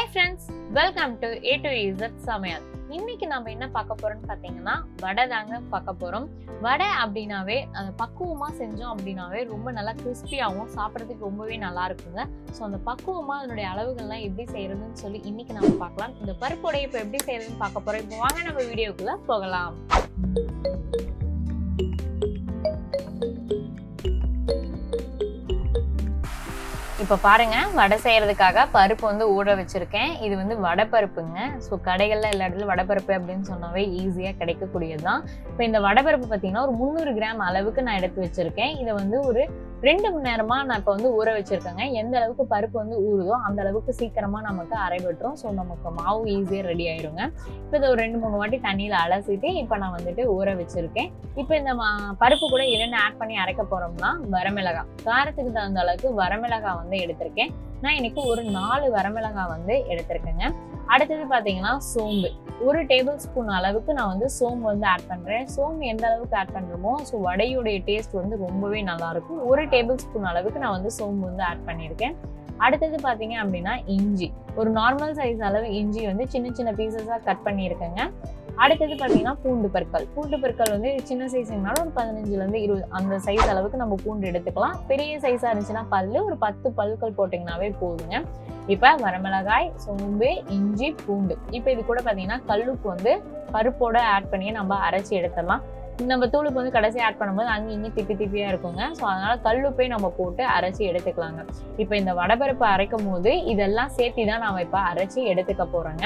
friends welcome to A to Z சமையல் இன்னைக்கு நம்ம என்ன பார்க்க போறோம்னு பார்த்தீங்கன்னா வடை தாங்க பார்க்க போறோம் வடை அப்படின்னாவே அது பக்குவமா செஞ்சோம் அப்படின்னாவே ரொம்ப நல்லா கிறிஸ்பியாகவும் சாப்பிட்றதுக்கு ரொம்பவே நல்லா இருக்குங்க ஸோ அந்த பக்குவமா அதனுடைய அளவுகள்லாம் எப்படி செய்யறதுன்னு சொல்லி இன்னைக்கு நம்ம பார்க்கலாம் இந்த பருப்புடைய இப்போ எப்படி செய்யறதுன்னு பார்க்க போறோம் இப்போ வாங்க நம்ம வீடியோக்குள்ள போகலாம் இப்போ பாருங்க வடை செய்யறதுக்காக பருப்பு வந்து ஊற வச்சிருக்கேன் இது வந்து வடை பருப்புங்க ஸோ கடைகளில் எல்லா இடத்துலையும் வடை பருப்பு அப்படின்னு சொன்னாவே ஈஸியாக கிடைக்கக்கூடியது தான் இப்போ இந்த வடை பருப்பு பார்த்தீங்கன்னா ஒரு முந்நூறு கிராம் அளவுக்கு நான் எடுத்து வச்சிருக்கேன் இதை வந்து ஒரு ரெண்டு மணி நேரமா நான் இப்போ வந்து ஊற வச்சிருக்கேங்க எந்த அளவுக்கு பருப்பு வந்து ஊறுதோ அந்த அளவுக்கு சீக்கிரமா நமக்கு அரைபட்டுரும் ஸோ நமக்கு மாவு ஈஸியாக ரெடி ஆயிருங்க இப்போ இதை ஒரு ரெண்டு மூணு வாட்டி தண்ணியில் அலசிட்டு இப்போ நான் வந்துட்டு ஊற வச்சிருக்கேன் இப்போ இந்த மா- பருப்பு கூட என்னென்ன ஆட் பண்ணி அரைக்க போறோம்னா வரமிளகாய் காரத்துக்கு தகுந்த அளவுக்கு வரமிளகாய் வந்து எடுத்திருக்கேன் நான் இன்னைக்கு ஒரு நாலு வரமிளகாய் வந்து எடுத்திருக்கேங்க அடுத்தது பார்த்தீங்கன்னா சோம்பு ஒரு டேபிள் ஸ்பூன் அளவுக்கு நான் வந்து சோம்பு வந்து ஆட் பண்றேன் சோம்பு எந்த அளவுக்கு ஆட் பண்றோமோ ஸோ வடையுடைய டேஸ்ட் வந்து ரொம்பவே நல்லா இருக்கும் ஒரு டேபிள் ஸ்பூன் அளவுக்கு நான் வந்து சோம்பு வந்து ஆட் பண்ணியிருக்கேன் அடுத்தது பார்த்தீங்க அப்படின்னா இஞ்சி ஒரு நார்மல் சைஸ் அளவு இஞ்சி வந்து சின்ன சின்ன பீசஸாக கட் பண்ணியிருக்கேங்க அடுத்தது பார்த்தீங்கன்னா பூண்டு பற்கள் பூண்டு பற்கள் வந்து சின்ன சைஸ்னாலும் ஒரு பதினஞ்சுலேருந்து இருபது அந்த சைஸ் அளவுக்கு நம்ம பூண்டு எடுத்துக்கலாம் பெரிய சைஸாக இருந்துச்சுன்னா பல்லு ஒரு பத்து பல்கள் போட்டிங்கனாவே போதுங்க இப்போ வரமிளகாய் சோம்பு இஞ்சி பூண்டு இப்போ இது கூட பார்த்தீங்கன்னா கல்லுப்பு வந்து பருப்போட ஆட் பண்ணி நம்ம அரைச்சி எடுத்துடலாம் நம்ம தூளுக்கு வந்து கடைசி ஆட் பண்ணும்போது அங்கே இங்கே திப்பி திப்பியாக இருக்குங்க ஸோ அதனால கல்லுப்பை நம்ம போட்டு அரைச்சி எடுத்துக்கலாங்க இப்போ இந்த வடபருப்பு அரைக்கும் போது இதெல்லாம் சேர்த்து தான் நம்ம இப்போ அரைச்சி எடுத்துக்க போகிறோங்க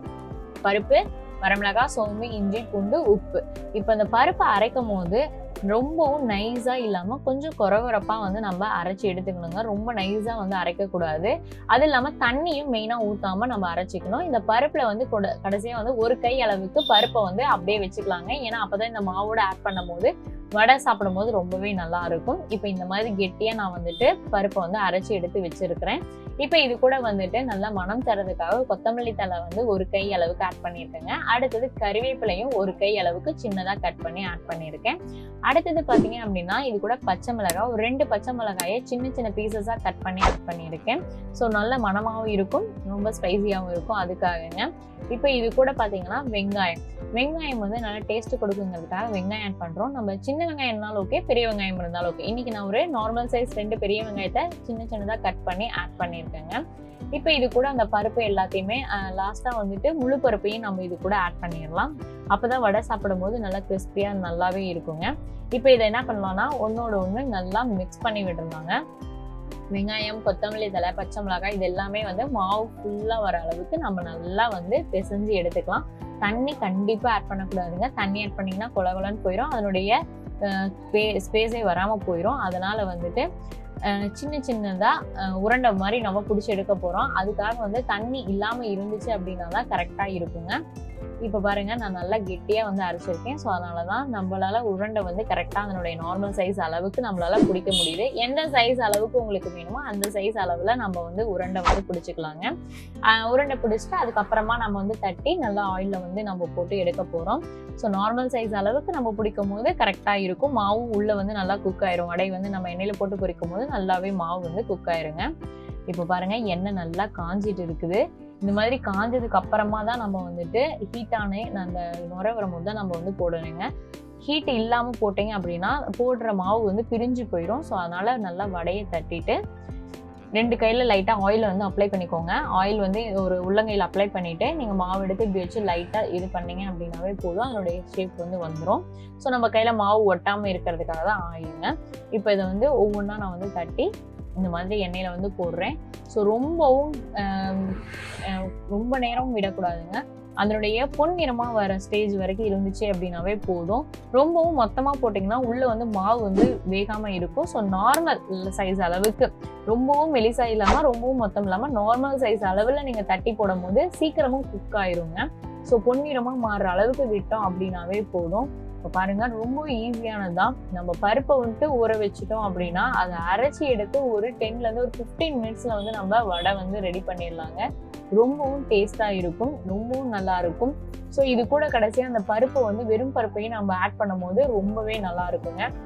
பருப்பு வரமிளகாய் சோம்பு இஞ்சி பூண்டு உப்பு இப்போ இந்த பருப்பை அரைக்கும் போது ரொம்பவும் நைஸாக இல்லாமல் கொஞ்சம் குறகுறப்பாக வந்து நம்ம அரைச்சி எடுத்துக்கணுங்க ரொம்ப நைஸாக வந்து அரைக்கக்கூடாது அது இல்லாமல் தண்ணியும் மெயினாக ஊற்றாமல் நம்ம அரைச்சிக்கணும் இந்த பருப்பில் வந்து கடைசியாக வந்து ஒரு கை அளவுக்கு பருப்பை வந்து அப்படியே வச்சுக்கலாங்க ஏன்னா அப்போ தான் இந்த மாவோட ஆட் பண்ணும் போது வடை சாப்பிடும்போது ரொம்பவே நல்லா இருக்கும் இப்போ இந்த மாதிரி கெட்டியாக நான் வந்துட்டு பருப்பை வந்து அரைச்சி எடுத்து வச்சிருக்கிறேன் இப்போ இது கூட வந்துட்டு நல்லா மனம் தரதுக்காக கொத்தமல்லி தழை வந்து ஒரு கை அளவுக்கு ஆட் பண்ணியிருக்கேங்க அடுத்தது கறிவேப்பிலையும் ஒரு கை அளவுக்கு சின்னதாக கட் பண்ணி ஆட் பண்ணியிருக்கேன் அடுத்தது பார்த்தீங்க அப்படின்னா இது கூட பச்சை மிளகாய் ஒரு ரெண்டு பச்சை மிளகாயை சின்ன சின்ன பீசஸாக கட் பண்ணி ஆட் பண்ணியிருக்கேன் ஸோ நல்ல மணமாகவும் இருக்கும் ரொம்ப ஸ்பைசியாகவும் இருக்கும் அதுக்காகங்க இப்போ இது கூட பார்த்தீங்கன்னா வெங்காயம் வெங்காயம் வந்து நல்லா டேஸ்ட் கொடுக்குங்கிறதுக்காக வெங்காயம் ஆட் பண்ணுறோம் நம்ம சின்ன வெங்காயம் இருந்தாலும் ஓகே பெரிய வெங்காயம் இருந்தாலும் ஓகே இன்னைக்கு நான் ஒரு நார்மல் சைஸ் ரெண்டு பெரிய வெங்காயத்தை சின்ன சின்னதாக கட் பண்ணி ஆட் பண்ணியிருக்கேங்க இப்போ இது கூட அந்த பருப்பு எல்லாத்தையுமே லாஸ்ட்டாக வந்துட்டு முழு பருப்பையும் நம்ம இது கூட ஆட் பண்ணிடலாம் அப்போ தான் வடை சாப்பிடும்போது நல்லா கிறிஸ்பியாக நல்லாவே இருக்குங்க இப்போ இதை என்ன பண்ணலாம்னா ஒன்றோட ஒன்று நல்லா மிக்ஸ் பண்ணி விட்டுருந்தாங்க வெங்காயம் கொத்தமல்லி தழை பச்சை மிளகாய் இது எல்லாமே வந்து மாவு ஃபுல்லாக வர அளவுக்கு நம்ம நல்லா வந்து பிசைஞ்சு எடுத்துக்கலாம் தண்ணி கண்டிப்பாக ஆட் பண்ணக்கூடாதுங்க தண்ணி ஆட் பண்ணிங்கன்னா கொல கொலன்னு போயிடும் அதனுடைய ஸ்பேஸே வராமல் போயிடும் அதனால் வந்துட்டு அஹ், சின்ன சின்னதாக உருண்டை மாதிரி நம்ம பிடிச்சி எடுக்க போகிறோம் அதுக்காக வந்து தண்ணி இல்லாமல் இருந்துச்சு அப்படின்னா தான் கரெக்டாக இருக்குங்க இப்போ பாருங்க நான் நல்லா கெட்டியாக வந்து அரைச்சிருக்கேன் ஸோ அதனால தான் நம்மளால உருண்டை வந்து கரெக்டாக அதனுடைய நார்மல் சைஸ் அளவுக்கு நம்மளால பிடிக்க முடியுது எந்த சைஸ் அளவுக்கு உங்களுக்கு வேணுமோ அந்த சைஸ் அளவில் நம்ம வந்து உருண்டை வந்து பிடிச்சிக்கலாங்க ஆஹ் உருண்டை பிடிச்சிட்டு அதுக்கப்புறமா நம்ம வந்து தட்டி நல்லா ஆயிலில் வந்து நம்ம போட்டு எடுக்க போகிறோம் ஸோ நார்மல் சைஸ் அளவுக்கு நம்ம பிடிக்கும் போது கரெக்டாக இருக்கும் மாவு உள்ளே வந்து நல்லா குக் ஆயிரும் வடை வந்து நம்ம எண்ணெயில் போட்டு பொரிக்கும் போது நல்லாவே மாவு வந்து குக் ஆயிருங்க இப்போ பாருங்க எண்ணெய் நல்லா காஞ்சிட்டு இருக்குது இந்த மாதிரி காஞ்சதுக்கு அப்புறமா தான் நம்ம வந்துட்டு ஹீட்டானே அந்த நுர வரும்போது தான் நம்ம வந்து போடணுங்க ஹீட் இல்லாமல் போட்டீங்க அப்படின்னா போடுற மாவு வந்து பிரிஞ்சு போயிடும் ஸோ அதனால நல்லா வடையை தட்டிட்டு ரெண்டு கையில் லைட்டாக ஆயில் வந்து அப்ளை பண்ணிக்கோங்க ஆயில் வந்து ஒரு உள்ளங்கையில் அப்ளை பண்ணிவிட்டு நீங்கள் மாவு எடுத்து இப்படி வச்சு லைட்டாக இது பண்ணீங்க அப்படின்னாவே போதும் அதனுடைய ஷேப் வந்து வந்துடும் ஸோ நம்ம கையில் மாவு ஒட்டாமல் இருக்கிறதுக்காக தான் ஆயிலுங்க இப்போ இதை வந்து ஒவ்வொன்றா நான் வந்து தட்டி இந்த மாதிரி எண்ணெயில் வந்து போடுறேன் ஸோ ரொம்பவும் ஆம், அஹ், ரொம்ப நேரம் விடக்கூடாதுங்க அதனுடைய பொன்னிறமாக வர ஸ்டேஜ் வரைக்கும் இருந்துச்சு அப்படின்னாவே போதும் ரொம்பவும் மொத்தமாக போட்டிங்கன்னா உள்ளே வந்து மாவு வந்து வேகாமல் இருக்கும் ஸோ நார்மல் சைஸ் அளவுக்கு ரொம்பவும் மெலிசா இல்லாமல் ரொம்பவும் மொத்தம் இல்லாமல் நார்மல் சைஸ் அளவில் நீங்கள் தட்டி போடும் போது சீக்கிரமும் குக் ஆயிருங்க ஸோ பொன்னிறமாக மாறுற அளவுக்கு விட்டோம் அப்படின்னாவே போதும் இப்போ பாருங்க ரொம்ப ஈஸியானது தான் நம்ம பருப்பை வந்துட்டு ஊற வச்சுட்டோம் அப்படின்னா அதை அரைச்சி எடுத்து ஒரு டென்லேருந்து ஒரு ஃபிஃப்டீன் மினிட்ஸில் வந்து நம்ம வடை வந்து ரெடி பண்ணிடலாங்க ரொம்பவும் டேஸ்ட்டாக இருக்கும் ரொம்பவும் நல்லா இருக்கும் ஸோ இது கூட கடைசியாக அந்த பருப்பை வந்து வெறும் பருப்பையும் நம்ம ஆட் பண்ணும்போது ரொம்பவே நல்லா இருக்குங்க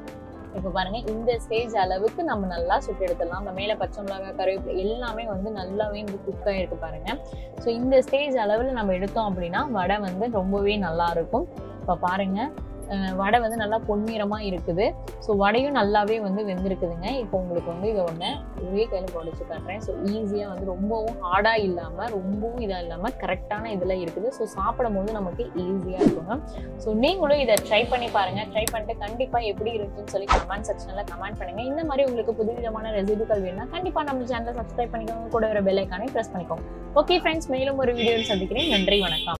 இப்போ பாருங்க இந்த ஸ்டேஜ் அளவுக்கு நம்ம நல்லா சுட்டு எடுத்துடலாம் அந்த மேலே பச்சை மிளகாய் கருவேப்பிலை எல்லாமே வந்து நல்லாவே வந்து குக் ஆகிருக்கு பாருங்க ஸோ இந்த ஸ்டேஜ் அளவில் நம்ம எடுத்தோம் அப்படின்னா வடை வந்து ரொம்பவே நல்லா இருக்கும் இப்போ பாருங்க அஹ் வடை வந்து நல்லா பொன்னிறமா இருக்குது ஸோ வடையும் நல்லாவே வந்து வெந்திருக்குதுங்க இப்போ உங்களுக்கு வந்து இதை ஒன்று ஒரே கையில் உடச்சு காட்டுறேன் ஸோ ஈஸியாக வந்து ரொம்பவும் ஹார்டாக இல்லாமல் ரொம்பவும் இதாக இல்லாமல் கரெக்டான இதில் இருக்குது ஸோ சாப்பிடும் போது நமக்கு ஈஸியாக இருக்குங்க ஸோ நீங்களும் இதை ட்ரை பண்ணி பாருங்க ட்ரை பண்ணிட்டு கண்டிப்பாக எப்படி இருக்குன்னு சொல்லி கமெண்ட் செக்ஷனில் கமெண்ட் பண்ணுங்க இந்த மாதிரி உங்களுக்கு புதுவிதமான ரெசிபிகள் வேணும்னா கண்டிப்பாக நம்ம சேனலை சப்ஸ்கிரைப் பண்ணிக்கோங்க கூட ஒரு பெல் ஐக்கானே ப்ரெஸ் பண்ணிக்கோங்க ஓகே ஃப்ரெண்ட்ஸ் மேலும் ஒரு வீடியோவில் சந்திக்கிறேன் நன்றி வணக்கம்